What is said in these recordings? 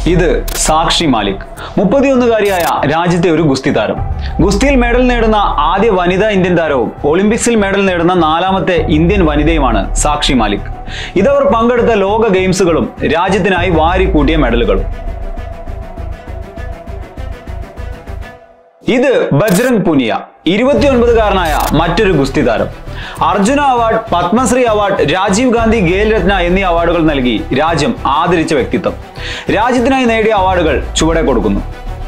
ഇത് സാക്ഷി മാലിക് മുപ്പത്തിയൊന്നുകാരിയായ രാജ്യത്തെ ഒരു ഗുസ്തി താരം ഗുസ്തിയിൽ മെഡൽ നേടുന്ന ആദ്യ വനിതാ ഇന്ത്യൻ താരവും ഒളിമ്പിക്സിൽ മെഡൽ നേടുന്ന നാലാമത്തെ ഇന്ത്യൻ വനിതയുമാണ് സാക്ഷി മാലിക് ഇതവർ പങ്കെടുത്ത ലോക ഗെയിംസുകളും രാജ്യത്തിനായി വാരിക്കൂട്ടിയ മെഡലുകളും ഇത് ബജ്രംഗ് പുനിയ ഇരുപത്തിയൊൻപതുകാരനായ മറ്റൊരു ഗുസ്തി താരം അർജുന അവാർഡ് പത്മശ്രീ അവാർഡ് രാജീവ് ഗാന്ധി ഖേൽ രത്ന എന്നീ അവാർഡുകൾ നൽകി രാജ്യം ആദരിച്ച വ്യക്തിത്വം രാജ്യത്തിനായി നേടിയ അവാർഡുകൾ ചുവടെ കൊടുക്കുന്നു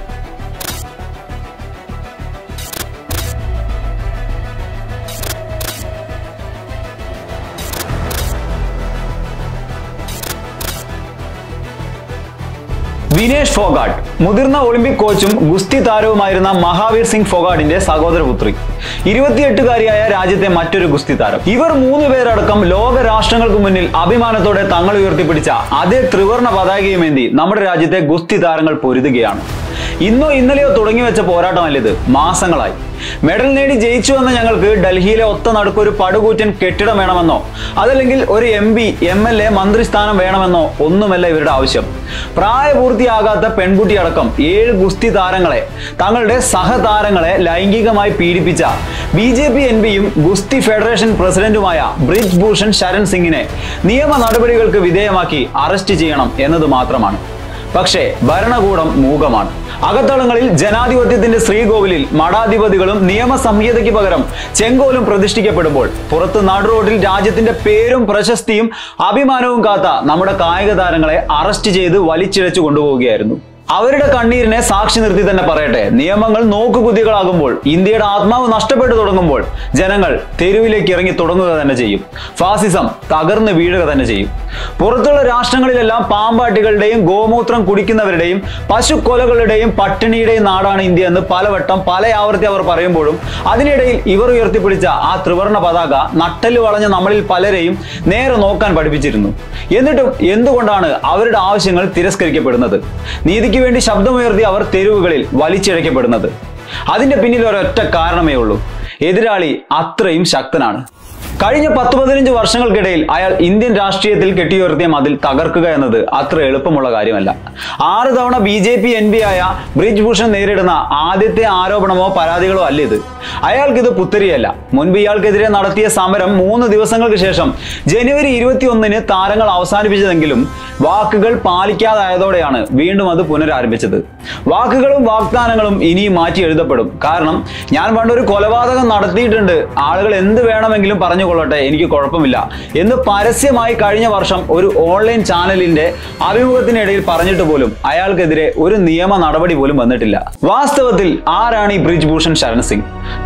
വിനേഷ് ഫോഗാട്ട് മുതിർന്ന ഒളിമ്പിക് കോച്ചും ഗുസ്തി താരവുമായിരുന്ന മഹാവീർ സിംഗ് ഫോഗാട്ടിന്റെ സഹോദരപുത്രി ഇരുപത്തിയെട്ടുകാരിയായ രാജ്യത്തെ മറ്റൊരു ഗുസ്തി താരം ഇവർ മൂന്ന് പേരടക്കം ലോക രാഷ്ട്രങ്ങൾക്ക് മുന്നിൽ അഭിമാനത്തോടെ തങ്ങൾ ഉയർത്തിപ്പിടിച്ച അതേ ത്രിവർണ പതാകയുമേന്തി നമ്മുടെ രാജ്യത്തെ ഗുസ്തി താരങ്ങൾ പൊരുതുകയാണ് ഇന്നോ ഇന്നലെയോ തുടങ്ങി വെച്ച പോരാട്ടമല്ലിത് മാസങ്ങളായി മെഡൽ നേടി ജയിച്ചു വന്ന ഞങ്ങൾക്ക് ഡൽഹിയിലെ ഒത്ത നടുക്കൊരു പടുകൂറ്റൻ കെട്ടിടം വേണമെന്നോ അതല്ലെങ്കിൽ ഒരു M P M L A മന്ത്രിസ്ഥാനം വേണമെന്നോ ഒന്നുമല്ല ഇവരുടെ ആവശ്യം പ്രായപൂർത്തിയാകാത്ത പെൺകുട്ടി അടക്കം ഏഴ് ഗുസ്തി താരങ്ങളെ തങ്ങളുടെ സഹതാരങ്ങളെ ലൈംഗികമായി പീഡിപ്പിച്ച ബി ജെ പി എൻ പിയും ഗുസ്തി ഫെഡറേഷൻ പ്രസിഡന്റുമായ ബ്രിജ് ഭൂഷൺ ശരൺ സിംഗിനെ നിയമ നടപടികൾക്ക് വിധേയമാക്കി അറസ്റ്റ് ചെയ്യണം എന്നത് മാത്രമാണ് പക്ഷേ ഭരണകൂടം മൂകമാണ് അകത്തളങ്ങളിൽ ജനാധിപത്യത്തിന്റെ ശ്രീകോവിലിൽ മഠാധിപതികളും നിയമസംഹിതയ്ക്ക് പകരം ചെങ്കോലും പ്രതിഷ്ഠിക്കപ്പെടുമ്പോൾ പുറത്ത് നടുറോഡിൽ രാജ്യത്തിന്റെ പേരും പ്രശസ്തിയും അഭിമാനവും കാത്ത നമ്മുടെ കായിക താരങ്ങളെ അറസ്റ്റ് ചെയ്ത് വലിച്ചിഴച്ചു കൊണ്ടുപോവുകയായിരുന്നു അവരുടെ കണ്ണീരിനെ സാക്ഷി നിർത്തി തന്നെ പറയട്ടെ നിയമങ്ങൾ നോക്കുകുതികളാകുമ്പോൾ ഇന്ത്യയുടെ ആത്മാവ് നഷ്ടപ്പെട്ടു തുടങ്ങുമ്പോൾ ജനങ്ങൾ തെരുവിലേക്ക് ഇറങ്ങി തുടങ്ങുക തന്നെ ചെയ്യും ഫാസിസം തകർന്ന് വീഴുക തന്നെ ചെയ്യും പുറത്തുള്ള രാഷ്ട്രങ്ങളിലെല്ലാം പാമ്പാട്ടികളുടെയും ഗോമൂത്രം കുടിക്കുന്നവരുടെയും പശുക്കൊലകളുടെയും പട്ടിണിയുടെയും നാടാണ് ഇന്ത്യ എന്ന് പലവട്ടം പല ആവർത്തി അവർ പറയുമ്പോഴും അതിനിടയിൽ ഇവർ ഉയർത്തിപ്പിടിച്ച ആ ത്രിവർണ പതാക നട്ടല് വളഞ്ഞ നമ്മളിൽ പലരെയും നേരെ നോക്കാൻ പഠിപ്പിച്ചിരുന്നു എന്നിട്ടും എന്തുകൊണ്ടാണ് അവരുടെ ആവശ്യങ്ങൾ തിരസ്കരിക്കപ്പെടുന്നത് നീതിക്ക് വേണ്ടി ശബ്ദമുയർത്തി അവർ തെരുവുകളിൽ വലിച്ചിഴക്കപ്പെടുന്നത് അതിന്റെ പിന്നിൽ ഒരൊറ്റ കാരണമേ ഉള്ളൂ എതിരാളി അത്രയും ശക്തനാണ് കഴിഞ്ഞ പത്ത് പതിനഞ്ച് വർഷങ്ങൾക്കിടയിൽ അയാൾ ഇന്ത്യൻ രാഷ്ട്രീയത്തിൽ കെട്ടിയുയർത്തിയ മതിൽ തകർക്കുക എന്നത് അത്ര എളുപ്പമുള്ള കാര്യമല്ല ആറ് തവണ B J P M P ആയ ബ്രിജ് ഭൂഷൺ നേരിടുന്ന ആദ്യത്തെ ആരോപണമോ പരാതികളോ അല്ല ഇത് അയാൾക്കിത് പുത്തരിയല്ല മുൻപ് ഇയാൾക്കെതിരെ നടത്തിയ സമരം മൂന്ന് ദിവസങ്ങൾക്ക് ശേഷം ജനുവരി ഇരുപത്തി ഒന്നിന് താരങ്ങൾ അവസാനിപ്പിച്ചതെങ്കിലും വാക്കുകൾ പാലിക്കാതായതോടെയാണ് വീണ്ടും അത് പുനരാരംഭിച്ചത് വാക്കുകളും വാഗ്ദാനങ്ങളും ഇനിയും മാറ്റി എഴുതപ്പെടും കാരണം ഞാൻ പണ്ടൊരു കൊലപാതകം നടത്തിയിട്ടുണ്ട് ആളുകൾ എന്ത് വേണമെങ്കിലും പറഞ്ഞു കൊള്ളട്ടെ എനിക്ക് കുഴപ്പമില്ല എന്ന് പരസ്യമായി കഴിഞ്ഞ വർഷം ഒരു ഓൺലൈൻ ചാനലിന്റെ അഭിമുഖത്തിനിടയിൽ പറഞ്ഞിട്ട് പോലും അയാൾക്കെതിരെ ഒരു നിയമ നടപടി പോലും വന്നിട്ടില്ല വാസ്തവത്തിൽ ആരാണ് ഈ ബ്രിജ് ഭൂഷൺ ശരൺ സിംഗ്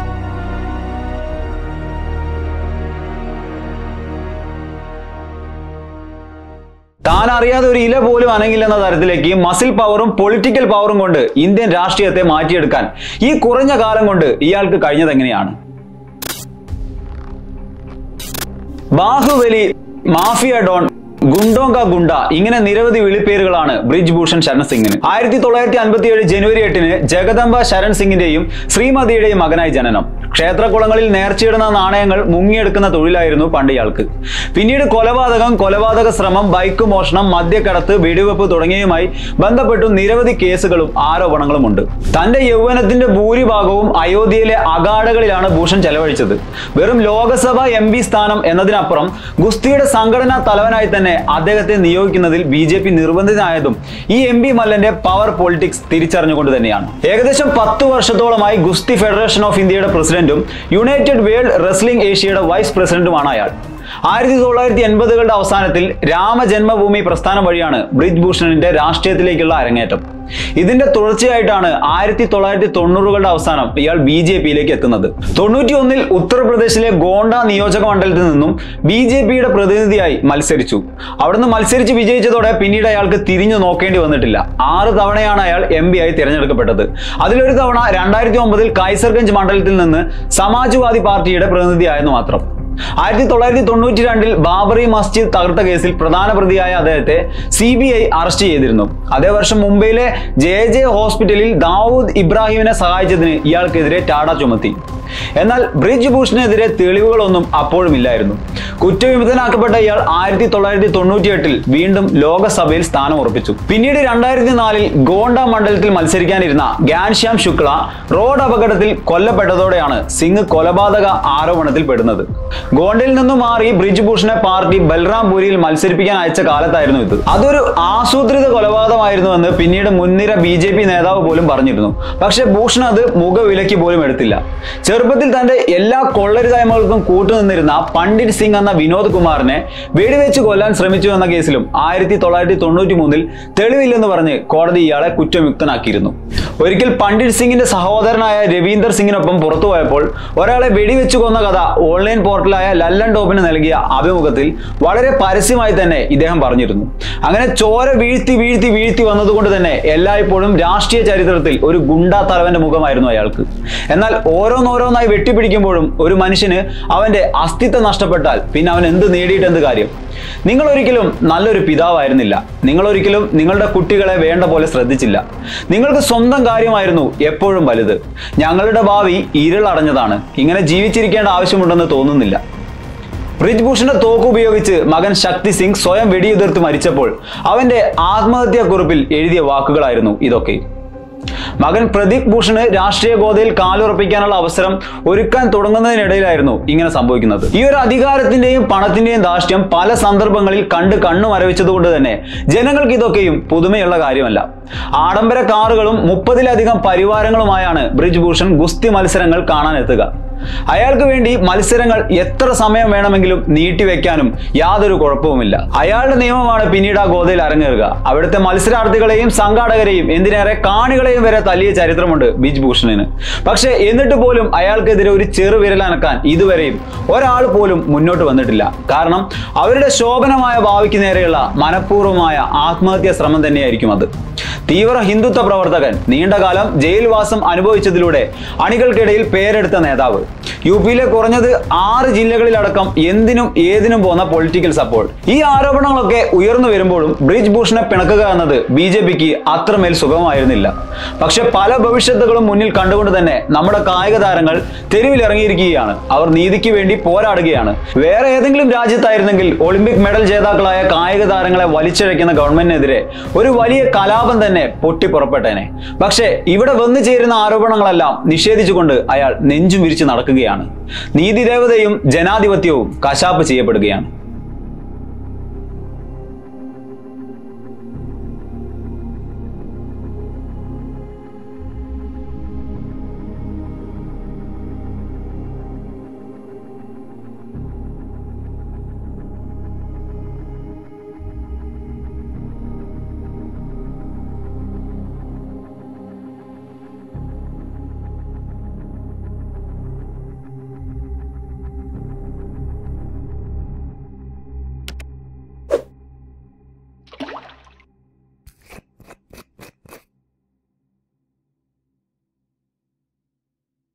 താൻ അറിയാതെ ഒരു ഇല പോലും അനങ്ങില്ലെന്ന തരത്തിലേക്ക് മസിൽ പവറും പൊളിറ്റിക്കൽ പവറും കൊണ്ട് ഇന്ത്യൻ രാഷ്ട്രീയത്തെ മാറ്റിയെടുക്കാൻ ഈ കുറഞ്ഞ കാലം കൊണ്ട് ഇയാൾക്ക് കഴിഞ്ഞത് എങ്ങനെയാണ് ബാഹുബലി മാഫിയ ഡോൺ ഗുണ്ടോങ്ക ഗുണ്ട ഇങ്ങനെ നിരവധി വിളിപ്പേരുകളാണ് ബ്രിജ് ഭൂഷൺ ശരൺ സിംഗിന് ആയിരത്തി തൊള്ളായിരത്തി അൻപത്തി ഏഴ് ജനുവരി എട്ടിന് ജഗദംബ ശരൺ സിംഗിന്റെയും ശ്രീമതിയുടെയും മകനായി ജനനം ക്ഷേത്രകുളങ്ങളിൽ നേർച്ചയിടുന്ന നാണയങ്ങൾ മുങ്ങിയെടുക്കുന്ന തൊഴിലായിരുന്നു പണ്ട് ഇയാൾക്ക് പിന്നീട് കൊലപാതകം കൊലപാതക ശ്രമം ബൈക്ക് മോഷണം മദ്യക്കടത്ത് വെടിവെപ്പ് തുടങ്ങിയവയുമായി ബന്ധപ്പെട്ടു നിരവധി കേസുകളും ആരോപണങ്ങളും ഉണ്ട് തന്റെ യൗവനത്തിന്റെ ഭൂരിഭാഗവും അയോധ്യയിലെ അഗാഡകളിലാണ് ഭൂഷൺ ചെലവഴിച്ചത് വെറും ലോകസഭ എം പി സ്ഥാനം എന്നതിനപ്പുറം ഗുസ്തിയുടെ സംഘടനാ തലവനായി തന്നെ അദ്ദേഹത്തെ നിയോഗിക്കുന്നതിൽ ബി ജെ പി നിർബന്ധിതനായതും ഈ എം പി മല്ലന്റെ പവർ പൊളിറ്റിക്സ് തിരിച്ചറിഞ്ഞുകൊണ്ട് തന്നെയാണ് ഏകദേശം പത്ത് വർഷത്തോളമായി ഗുസ്തി ഫെഡറേഷൻ ഓഫ് ഇന്ത്യയുടെ പ്രസിഡന്റും യുണൈറ്റഡ് വേൾഡ് റെസ്ലിംഗ് ഏഷ്യയുടെ വൈസ് പ്രസിഡന്റുമാണ് അയാൾ ആയിരത്തി തൊള്ളായിരത്തി എൺപതുകളുടെ അവസാനത്തിൽ രാമജന്മഭൂമി പ്രസ്ഥാനം വഴിയാണ് ബ്രിജ് ഭൂഷണിന്റെ രാഷ്ട്രീയത്തിലേക്കുള്ള അരങ്ങേറ്റം ഇതിന്റെ തുടർച്ചയായിട്ടാണ് ആയിരത്തി തൊള്ളായിരത്തി തൊണ്ണൂറുകളുടെ അവസാനം ഇയാൾ ബി ജെ പിയിലേക്ക് എത്തുന്നത് തൊണ്ണൂറ്റി ഒന്നിൽ ഉത്തർപ്രദേശിലെ ഗോണ്ട നിയോജക മണ്ഡലത്തിൽ നിന്നും ബി ജെ പിയുടെ പ്രതിനിധിയായി മത്സരിച്ചു അവിടുന്ന് മത്സരിച്ച് വിജയിച്ചതോടെ പിന്നീട് അയാൾക്ക് തിരിഞ്ഞു നോക്കേണ്ടി വന്നിട്ടില്ല ആറ് തവണയാണ് അയാൾ എം പി ആയി തിരഞ്ഞെടുക്കപ്പെട്ടത് അതിലൊരു തവണ രണ്ടായിരത്തി ഒമ്പതിൽ കൈസർഗഞ്ച് മണ്ഡലത്തിൽ നിന്ന് സമാജ്വാദി പാർട്ടിയുടെ പ്രതിനിധിയായെന്ന് മാത്രം ആയിരത്തി തൊള്ളായിരത്തി തൊണ്ണൂറ്റി രണ്ടിൽ ബാബറി മസ്ജിദ് തകർത്ത കേസിൽ പ്രധാന പ്രതിയായ അദ്ദേഹത്തെ സി ബി ഐ അറസ്റ്റ് ചെയ്തിരുന്നു അതേ വർഷം മുംബൈയിലെ ജെ ജെ ഹോസ്പിറ്റലിൽ ദാവൂദ് ഇബ്രാഹിമിനെ സഹായിച്ചതിന് ഇയാൾക്കെതിരെ ടാഡ ചുമത്തി എന്നാൽ ബ്രിജ് ഭൂഷണെതിരെ തെളിവുകളൊന്നും അപ്പോഴും ഇല്ലായിരുന്നു കുറ്റവിമുക്തനാക്കപ്പെട്ട ഇയാൾ ആയിരത്തി തൊള്ളായിരത്തി തൊണ്ണൂറ്റി എട്ടിൽ വീണ്ടും ലോകസഭയിൽ സ്ഥാനം ഉറപ്പിച്ചു പിന്നീട് രണ്ടായിരത്തി നാലിൽ ഗോണ്ട മണ്ഡലത്തിൽ മത്സരിക്കാനിരുന്ന ഗ്യാൻശ്യാം ശുക്ല റോഡ് അപകടത്തിൽ കൊല്ലപ്പെട്ടതോടെയാണ് സിംഗ് കൊലപാതക ആരോപണത്തിൽ പെടുന്നത് ഗോണ്ടയിൽ നിന്നും മാറി ബ്രിജ് ഭൂഷണെ പാർട്ടി ബൽറാംപൂരിയിൽ മത്സരിപ്പിക്കാൻ അയച്ച കാലത്തായിരുന്നു ഇത് അതൊരു ആസൂത്രിത കൊലപാതകമായിരുന്നുവെന്ന് പിന്നീട് മുൻനിര ബി ജെ പി നേതാവ് പോലും പറഞ്ഞിരുന്നു പക്ഷേ ഭൂഷൺ അത് മുഖവിലയ്ക്ക് പോലും എടുത്തില്ല ചെറുപ്പത്തിൽ തന്റെ എല്ലാ കൊള്ളരുതായ്മകൾക്കും കൂട്ടുനിന്നിരുന്ന പണ്ഡിറ്റ് സിംഗ് എന്ന വിനോദ് കുമാറിനെ വെടിവെച്ച് കൊല്ലാൻ ശ്രമിച്ചു എന്ന കേസിലും ആയിരത്തി തൊള്ളായിരത്തി തൊണ്ണൂറ്റി മൂന്നിൽ തെളിവില്ലെന്ന് പറഞ്ഞ് കോടതി ഇയാളെ കുറ്റമുക്തനാക്കിയിരുന്നു ഒരിക്കൽ പണ്ഡിറ്റ് സിംഗിന്റെ സഹോദരനായ രവീന്ദർ സിംഗിനൊപ്പം പുറത്തു പോയപ്പോൾ ഒരാളെ വെടിവെച്ച് കൊന്ന കഥ ഓൺലൈൻ പോർട്ടലായ ലല്ലൻ ടോപ്പിന് നൽകിയ അഭിമുഖത്തിൽ വളരെ പരസ്യമായി തന്നെ ഇദ്ദേഹം പറഞ്ഞിരുന്നു അങ്ങനെ ചോര വീഴ്ത്തി വീഴ്ത്തി വീഴ്ത്തി വന്നതുകൊണ്ട് തന്നെ എല്ലായ്പ്പോഴും രാഷ്ട്രീയ ചരിത്രത്തിൽ ഒരു ഗുണ്ടാ തലവന്റെ മുഖമായിരുന്നു അയാൾക്ക് എന്നാൽ ഓരോന്നോരോന്നായി വെട്ടിപ്പിടിക്കുമ്പോഴും ഒരു മനുഷ്യന് അവന്റെ അസ്തിത്വം നഷ്ടപ്പെട്ടാൽ പിന്നെ അവൻ എന്ത് നേടിയിട്ട് എന്ത് കാര്യം നിങ്ങൾ ഒരിക്കലും നല്ലൊരു പിതാവായിരുന്നില്ല നിങ്ങൾ ഒരിക്കലും നിങ്ങളുടെ കുട്ടികളെ വേണ്ട പോലെ ശ്രദ്ധിച്ചില്ല നിങ്ങൾക്ക് സ്വന്തം കാര്യമായിരുന്നു എപ്പോഴും വലുത് ഞങ്ങളുടെ ഭാവി ഇരുളടഞ്ഞതാണ് ഇങ്ങനെ ജീവിച്ചിരിക്കേണ്ട ആവശ്യമുണ്ടെന്ന് തോന്നുന്നില്ല ബ്രിജ്ഭൂഷന്റെ തോക്ക് ഉപയോഗിച്ച് മകൻ ശക്തി സിംഗ് സ്വയം വെടിയുതിർത്ത് മരിച്ചപ്പോൾ അവന്റെ ആത്മഹത്യാക്കുറിപ്പിൽ എഴുതിയ വാക്കുകളായിരുന്നു ഇതൊക്കെ മകൻ പ്രദീപ് ഭൂഷണ് രാഷ്ട്രീയ ഗോതയിൽ കാലുറപ്പിക്കാനുള്ള അവസരം ഒരുക്കാൻ തുടങ്ങുന്നതിനിടയിലായിരുന്നു ഇങ്ങനെ സംഭവിക്കുന്നത് ഈ ഒരു അധികാരത്തിന്റെയും പണത്തിന്റെയും ധാർഷ്ട്യം പല സന്ദർഭങ്ങളിൽ കണ്ട് കണ്ണു മരവിച്ചതുകൊണ്ട് തന്നെ ജനങ്ങൾക്ക് ഇതൊക്കെയും പുതുമയുള്ള കാര്യമല്ല ആഡംബര കാറുകളും മുപ്പതിലധികം പരിവാരങ്ങളുമായാണ് ബ്രിജ് ഭൂഷൺ ഗുസ്തി മത്സരങ്ങൾ കാണാൻ എത്തുക അയാൾക്ക് വേണ്ടി മത്സരങ്ങൾ എത്ര സമയം വേണമെങ്കിലും നീട്ടിവെക്കാനും യാതൊരു കുഴപ്പവുമില്ല അയാളുടെ നിയമമാണ് പിന്നീട് ആ ഗോതയിൽ അരങ്ങേറുക അവിടുത്തെ മത്സരാർത്ഥികളെയും സംഘാടകരെയും എന്തിനേറെ കാണികളെയും വരെ തല്ലിയ ചരിത്രമുണ്ട് ബിജ് ഭൂഷണിന് പക്ഷേ എന്നിട്ട് പോലും അയാൾക്കെതിരെ ഒരു ചെറു വിരലനക്കാൻ ഇതുവരെയും ഒരാൾ പോലും മുന്നോട്ട് വന്നിട്ടില്ല കാരണം അവരുടെ ശോഭനമായ ഭാവിക്ക് നേരെയുള്ള മനഃപൂർവ്വമായ ആത്മഹത്യാ ശ്രമം തന്നെയായിരിക്കും അത് തീവ്ര ഹിന്ദുത്വ പ്രവർത്തകൻ നീണ്ടകാലം ജയിൽവാസം അനുഭവിച്ചതിലൂടെ അണികൾക്കിടയിൽ പേരെടുത്ത നേതാവ് യു പിയിലെ കുറഞ്ഞത് ആറ് ജില്ലകളിലടക്കം എന്തിനും ഏതിനും പോന്ന പൊളിറ്റിക്കൽ സപ്പോർട്ട് ഈ ആരോപണങ്ങളൊക്കെ ഉയർന്നു വരുമ്പോഴും ബ്രിജ് ഭൂഷണെ പിണക്കുക എന്നത് ബി ജെ പിക്ക് അത്രമേൽ സുഖമായിരുന്നില്ല പക്ഷെ പല ഭവിഷ്യത്തുകളും മുന്നിൽ കണ്ടുകൊണ്ട് തന്നെ നമ്മുടെ കായിക താരങ്ങൾ തെരുവിലിറങ്ങിയിരിക്കുകയാണ് അവർ നീതിക്ക് വേണ്ടി പോരാടുകയാണ് വേറെ ഏതെങ്കിലും രാജ്യത്തായിരുന്നെങ്കിൽ ഒളിമ്പിക് മെഡൽ ജേതാക്കളായ കായിക താരങ്ങളെ വലിച്ചിഴയ്ക്കുന്ന ഗവൺമെന്റിനെതിരെ ഒരു വലിയ കലാപം തന്നെ പൊട്ടിപ്പുറപ്പെട്ടേനെ പക്ഷേ ഇവിടെ വന്നു ചേരുന്ന ആരോപണങ്ങളെല്ലാം നിഷേധിച്ചുകൊണ്ട് അയാൾ നെഞ്ചും വിരിച്ച് നടക്കുകയാണ് നീതിദേവതയും ജനാധിപത്യവും കശാപ്പ് ചെയ്യപ്പെടുകയാണ്